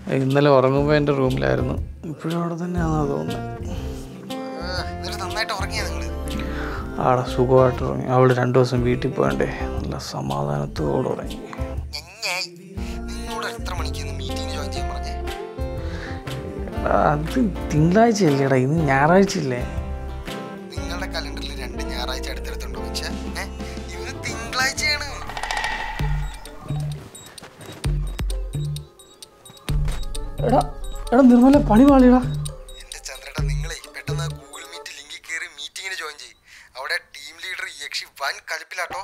ഇന്നലെ ഉറങ്ങുമ്പോൾ എൻ്റെ റൂമിലായിരുന്നു ഇപ്പോഴും അവിടെ തന്നെയാണെന്നാ തോന്നുന്നത് എന്നിട്ട് നന്നായിട്ട് ഉറങ്ങിയാ നിങ്ങള് ആടെ സുഖമായിട്ട് ഉറങ്ങി അവൾ രണ്ടു ദിവസം വീട്ടിൽ പോകണ്ടേ നല്ല സമാധാനത്തോടെ ഉറങ്ങി ഞഞ്ഞായി നിന്നോട് എത്ര മണിക്ക് മീറ്റിംഗ് ജോയിൻ ചെയ്യാൻ പറഞ്ഞേ എടാ, അത് തിങ്കളാഴ്ച അല്ലേടാ ഇന്ന് ഞായറാഴ്ച ഇല്ലേ നിങ്ങളുടെ കലണ്ടറിൽ രണ്ട് ഞായറാഴ്ച അടുത്തടുത്തുണ്ടോ വെച്ചാ ഏഹ് ഇന്ന് തിങ്കളാഴ്ചയാണ് എടാ എടാ നിർമ്മല പണി പാളിയടാ എന്റെ ചന്ദ്രേട്ട നിങ്ങളെ പെട്ടെന്ന് ആ ഗൂഗിൾ മീറ്റ് ലിങ്കിൽ കയറി മീറ്റിങ്ങിന് ജോയിൻ ചെയ്യും അവിടെ ടീം ലീഡർ യക്ഷി വൻ കലിപ്പിലാട്ടോ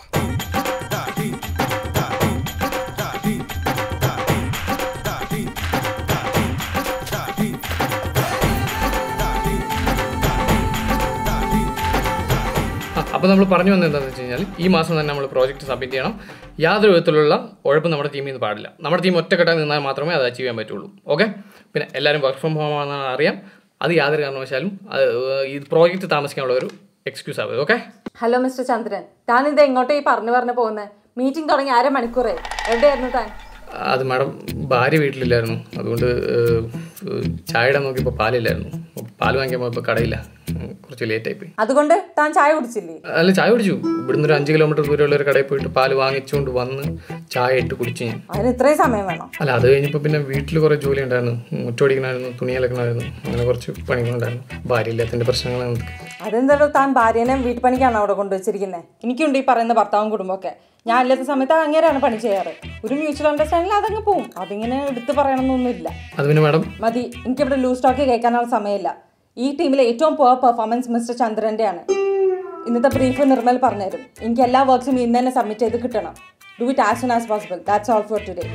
അപ്പോൾ നമ്മൾ പറഞ്ഞു വന്നത് എന്താണെന്ന് വെച്ച് കഴിഞ്ഞാൽ ഈ മാസം തന്നെ നമ്മൾ പ്രോജക്റ്റ് സബ്മിറ്റ് ചെയ്യണം യാതൊരു വിധത്തിലുള്ള ഉഴപ്പും നമ്മുടെ ടീമിൽ നിന്ന് പാടില്ല നമ്മുടെ ടീം ഒറ്റക്കെട്ടായി നിന്നാൽ മാത്രമേ അത് അച്ചീവ് ചെയ്യാൻ പറ്റുള്ളൂ ഓക്കെ പിന്നെ എല്ലാവരും വർക്ക് ഫ്രം ഹോം ആണെന്ന് അറിയാം അത് യാതൊരു കാരണവശാലും അത് ഈ പ്രോജക്റ്റ് താമസിക്കാനുള്ള ഒരു എക്സ്ക്യൂസ് ആവും ഓക്കെ ഹലോ മിസ്റ്റർ ചന്ദ്രൻ താൻ ഇത് എങ്ങോട്ടേ ഈ പറഞ്ഞു പറഞ്ഞു പോകുന്നത് മീറ്റിംഗ് തുടങ്ങി അരമണിക്കൂറേ എവിടെയായിരുന്നു താൻ അത് മാഡം ഭാര്യ വീട്ടിലില്ലായിരുന്നു അതുകൊണ്ട് ഏഹ്, ഏഹ്, ചായ ഇടാൻ നോക്കിയപ്പോൾ പാലില്ലായിരുന്നു പാല് വാങ്ങിക്കാൻ പോയപ്പോൾ കടയില്ല ഉം, കുറച്ച് ലേറ്റ് ആയിപ്പോയി അതുകൊണ്ട് താൻ ചായ കുടിച്ചില്ലേ അല്ല ചായ കുടിച്ചു ഇവിടുന്ന് ഒരു അഞ്ച് കിലോമീറ്റർ ദൂരമുള്ള ഒരു കടയിൽ പോയിട്ട് പാല് വാങ്ങിച്ചുകൊണ്ട് വന്ന് ചായ ഇട്ട് കുടിച്ചു ഞാൻ അതിന് ഇത്രയും സമയം വേണം അല്ല അത് കഴിഞ്ഞപ്പോൾ പിന്നെ വീട്ടിൽ കുറേ ജോലി ഉണ്ടായിരുന്നു മുറ്റോടിക്കണമായിരുന്നു തുണി അലക്കണമായിരുന്നു അങ്ങനെ കുറച്ച് പണികളുണ്ടായിരുന്നു ഭാര്യ ഇല്ലാത്തതിൻ്റെ പ്രശ്നങ്ങളാണ് ഇതൊക്കെ. അതെന്താണോ താൻ ഭാര്യനെ വീട്ടുപണിക്കാണ് അവിടെ കൊണ്ടുവച്ചിരിക്കുന്നത് എനിക്കുണ്ട് ഈ പറയുന്ന ഭർത്താവും കുടുംബമൊക്കെ ഞാൻ ഇല്ലാത്ത സമയത്ത് അങ്ങനെയാണ് പണി ചെയ്യാറ് ഒരു മ്യൂച്വൽ അണ്ടർസ്റ്റാൻഡിൽ അതങ്ങ് പോവും അതിങ്ങനെ എടുത്ത് പറയണമെന്നൊന്നുമില്ല അത് പിന്നെ മാഡം മതി എനിക്കിവിടെ ലൂസ് ടോക്ക് കേൾക്കാനുള്ള സമയമില്ല ഈ ടീമിലെ ഏറ്റവും പുവർ പെർഫോമൻസ് മിസ്റ്റർ ചന്ദ്രൻ്റെ ആണ് ഇന്നത്തെ ബ്രീഫ് നിർമ്മൽ പറഞ്ഞുതരും എനിക്ക് എല്ലാ വർക്ക്സും ഇന്ന് തന്നെ സബ്മിറ്റ് ചെയ്ത് കിട്ടണം do it as soon as possible that's all for today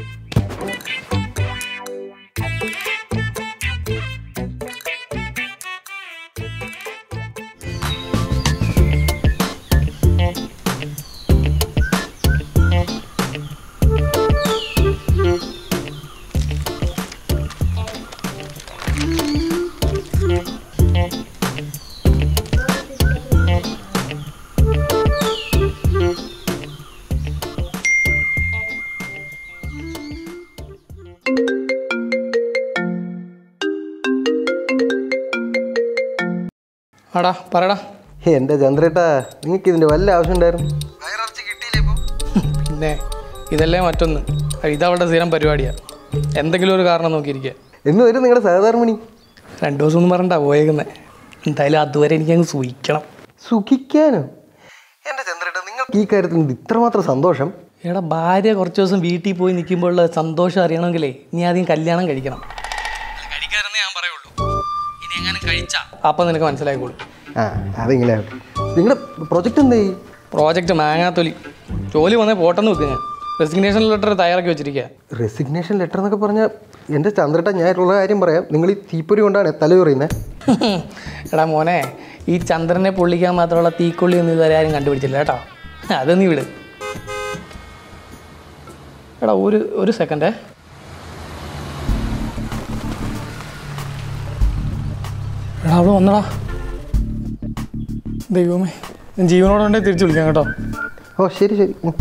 ആടാ പറയടാ എന്റെ ചന്ദ്രേട്ടാ നിങ്ങൾക്ക് ഇതിന്റെ വല്ല ആവശ്യം ഉണ്ടായിരുന്നു വയറിറച്ചി കിട്ടിയില്ലേ ഇപ്പൊ പിന്നെ ഇതല്ലേ മറ്റൊന്ന് ഇതവളുടെ സ്ഥിരം പരിപാടിയാണ് എന്തെങ്കിലും ഒരു കാരണം നോക്കിയിരിക്കുക എന്ന് വരും നിങ്ങളുടെ സഹധർമ്മിണി രണ്ടു ദിവസം ഒന്നും പറഞ്ഞിട്ടാ പോയേക്കുന്നത് എന്തായാലും അതുവരെ എനിക്കങ്ങ് സൂഹിക്കണം സുഖിക്കാനോ എന്റെ ചന്ദ്രേട്ടാ നിങ്ങൾക്ക് ഈ കാര്യത്തിൽ ഇത് ഇത്രമാത്രം സന്തോഷം എടാ ഭാര്യ കുറച്ച് ദിവസം വീട്ടിൽ പോയി നിൽക്കുമ്പോഴുള്ള സന്തോഷം അറിയണമെങ്കിലേ നീ ആദ്യം കല്യാണം കഴിക്കണം കഴിക്കാറെന്നേ ഞാൻ പറയുള്ളൂ ഇനി എങ്ങനെ കഴിച്ചാ അപ്പം നിനക്ക് മനസ്സിലായിക്കോളൂ ആ അതിങ്ങനെ ആവട്ടെ. നിങ്ങളുടെ പ്രൊജക്റ്റ് എന്താ ചെയ്യും പ്രോജക്റ്റ് മാങ്ങാത്തൊലി ജോലി വന്നേ പോട്ടെന്ന് വെക്കുക ഞാൻ റെസിഗ്നേഷൻ ലെറ്റർ തയ്യാറാക്കി വെച്ചിരിക്കുക റെസിഗ്നേഷൻ ലെറ്റർ എന്നൊക്കെ പറഞ്ഞാൽ എൻ്റെ ചന്ദ്രേട്ട ഞാനുള്ള കാര്യം പറയാം നിങ്ങൾ ഈ തീപ്പൊരി കൊണ്ടാണ് തല പറയുന്നത് എടാ മോനെ ഈ ചന്ദ്രനെ പൊള്ളിക്കാൻ മാത്രമുള്ള തീക്കൊള്ളി ഒന്നും ഇതുവരെ ആരും കണ്ടുപിടിച്ചില്ല കേട്ടോ അത് നീ വിട് എടാ ഒരു ഒരു സെക്കൻഡേ എടാ അവിടെ വന്നടാ ദൈവമേ ഞാൻ ജീവനോടെ ഉണ്ടെങ്കിൽ തിരിച്ചു വിളിക്കാം കേട്ടോ ഓ ശരി ശരി ഉം.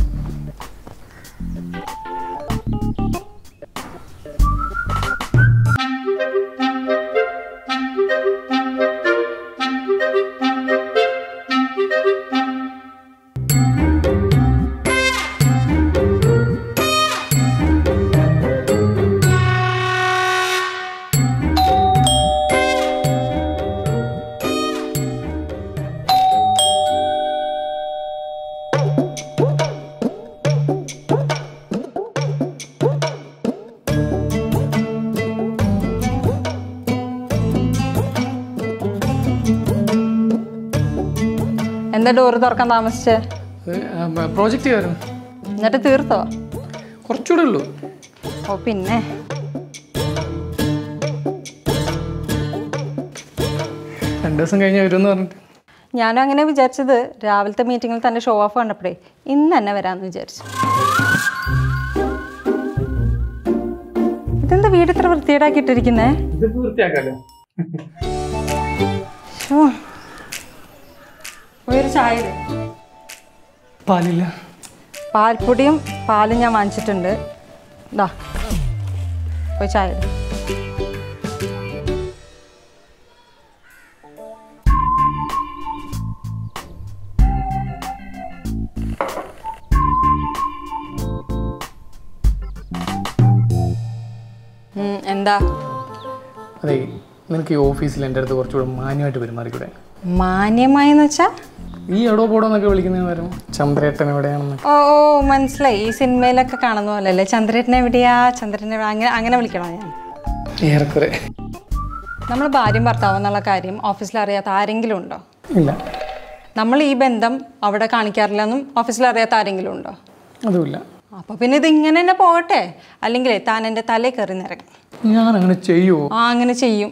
എന്താ ഡോറ് തുറക്കാൻ താമസിച്ചേ പ്രോജക്റ്റ് കയറും എന്നിട്ട് തീർത്തോ കുറച്ചുകൂടെ ഉള്ളൂ ഓ പിന്നെ രണ്ട് ദിവസം കഴിഞ്ഞ് വരുമെന്ന് പറഞ്ഞിട്ട് ഞാനും അങ്ങനെ വിചാരിച്ചത് രാവിലത്തെ മീറ്റിങ്ങിൽ തന്നെ ഷോ ഓഫ് കണ്ടപ്പോഴേ ഇന്ന് തന്നെ വരാമെന്ന് വിചാരിച്ചു ഇതെന്താ വീട് ഇത്ര വൃത്തിയേടാക്കിയിട്ടിരിക്കുന്നേ ഇത് പൂർത്തിയാക്കാലോ ഷോ ഒരു ചായ ഇട്. പാലില്ല പാൽപ്പൊടിയും പാലും ഞാൻ വാങ്ങിച്ചിട്ടുണ്ട് ഇതാ പോയി ചായ ഇട്. ഉം, എന്താ അതെ നിനക്ക് ഈ ഓഫീസിൽ എൻ്റെ അടുത്ത് കുറച്ചുകൂടെ മാന്യമായിട്ട് പെരുമാറിക്കൂടെ മാന്യമായെന്ന് വെച്ചാ ഈ എടോ പോടോ എന്നൊക്കെ വിളിക്കുന്നതിന് പകരം ചന്ദ്രേട്ടൻ എവിടെയാണെന്ന് ഓ ഓ മനസ്സിലായി ഈ സിനിമയിലൊക്കെ കാണുന്ന പോലെ അല്ലേ ചന്ദ്രേട്ടൻ എവിടെയാ ചന്ദ്രനെ അങ്ങനെ അങ്ങനെ വിളിക്കണോ ഞാൻ ഏറെക്കുറെ നമ്മൾ ഭാര്യയും ഭർത്താവും എന്നുള്ള കാര്യം ഓഫീസിൽ അറിയാത്ത ആരെങ്കിലും ഉണ്ടോ ഇല്ല നമ്മൾ ഈ ബന്ധം അവിടെ കാണിക്കാറില്ല എന്നും ഓഫീസിൽ അറിയാത്ത ആരെങ്കിലും ഉണ്ടോ അതുമില്ല അപ്പോൾ പിന്നെ ഇത് ഇങ്ങനെ തന്നെ പോകട്ടെ അല്ലെങ്കിൽ താൻ എൻ്റെ തലയിൽ കയറി നിറങ്ങും ഞാൻ അങ്ങനെ ചെയ്യുമോ ആ അങ്ങനെ ചെയ്യും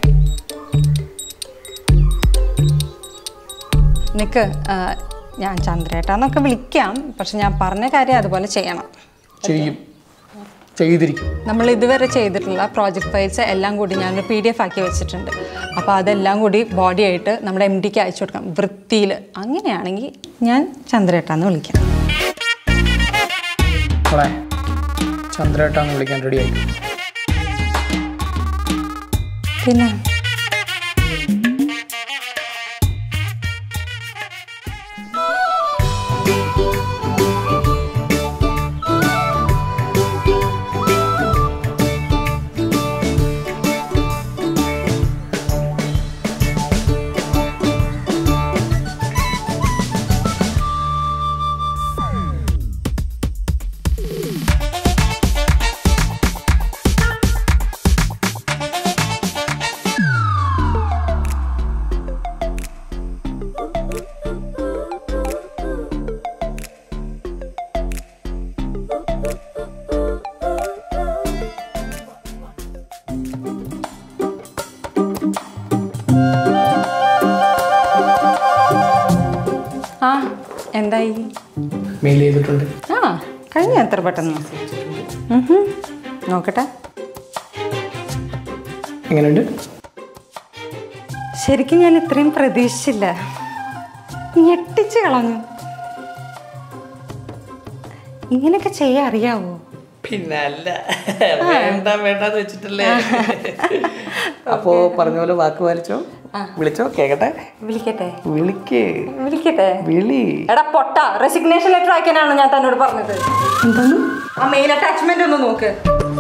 നിക്ക് ആ, ഞാൻ ചന്ദ്രേട്ടാന്നൊക്കെ വിളിക്കാം പക്ഷെ ഞാൻ പറഞ്ഞ കാര്യം അതുപോലെ ചെയ്യണം ചെയ്യും ചെയ്തിരിക്കും നമ്മൾ ഇതുവരെ ചെയ്തിട്ടുള്ള പ്രോജക്റ്റ് ഫയൽസ് എല്ലാം കൂടി ഞാനൊരു പി ഡി എഫ് ആക്കി വെച്ചിട്ടുണ്ട് അപ്പോൾ അതെല്ലാം കൂടി ബോഡി ആയിട്ട് നമ്മുടെ എം ഡിക്ക് അയച്ചു കൊടുക്കാം വൃത്തിയിൽ അങ്ങനെയാണെങ്കിൽ ഞാൻ ചന്ദ്രേട്ടാന്ന് വിളിക്കാം മോളെ ചന്ദ്രേട്ടാന്ന് വിളിക്കാൻ റെഡി ആയി പിന്നെ ആ എന്തായി മെയിൽ ചെയ്തിട്ടുണ്ട് ആ കഴിഞ്ഞു എത്ര പെട്ടെന്ന് ഉം ഹും. നോക്കട്ടെ എങ്ങനെയുണ്ട് ശരിക്കും ഞാൻ ഇത്രയും പ്രതീക്ഷിച്ചില്ല ഞെട്ടിച്ച് കളഞ്ഞു ഇങ്ങനെയൊക്കെ ചെയ്യാൻ അറിയാവോ പിന്നെ അല്ല വേണ്ട വേണ്ടെന്ന് വെച്ചിട്ടല്ലേ അപ്പോ പറഞ്ഞ പോലെ വാക്ക് പാലിച്ചോ വിളിച്ചോ കേക്കട്ടെ വിളിക്കട്ടെ വിളിക്കേ വിളിക്കട്ടെ വിളി എടാ പൊട്ട റെസിഗ്നേഷൻ ലെറ്റർ അയക്കാനാണ് ഞാൻ തന്നോട് പറഞ്ഞത് ആ മെയിൽ അറ്റാച്ച്മെന്റ് ഒന്ന് നോക്ക്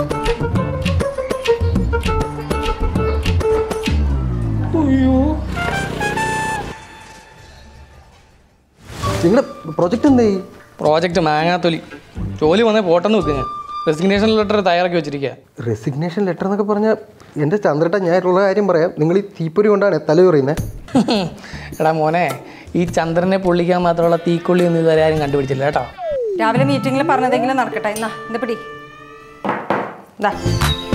നിങ്ങളുടെ പ്രൊജക്റ്റ് എന്തായി പ്രോജക്റ്റ് മാങ്ങാത്തൊലി ജോലി വന്നേ പോട്ടെന്ന് വെക്കുക ഞാൻ റെസിഗ്നേഷൻ ലെറ്റർ തയ്യാറാക്കി വെച്ചിരിക്കുക റെസിഗ്നേഷൻ ലെറ്റർ എന്നൊക്കെ പറഞ്ഞാൽ എൻ്റെ ചന്ദ്രട്ട ഞാനുള്ള കാര്യം പറയാം നിങ്ങൾ ഈ തീപ്പൊരി കൊണ്ടാണ് തല പറയുന്നത് എടാ മോനെ ഈ ചന്ദ്രനെ പൊള്ളിക്കാൻ മാത്രമുള്ള തീക്കൊള്ളി ഒന്നും ഇതുവരെ ആരും കണ്ടുപിടിച്ചില്ല കേട്ടോ രാവിലെ മീറ്റിംഗിൽ പറഞ്ഞതെങ്കിലും നടക്കട്ടെ എന്നാ ഇത് പിടി ഇതാ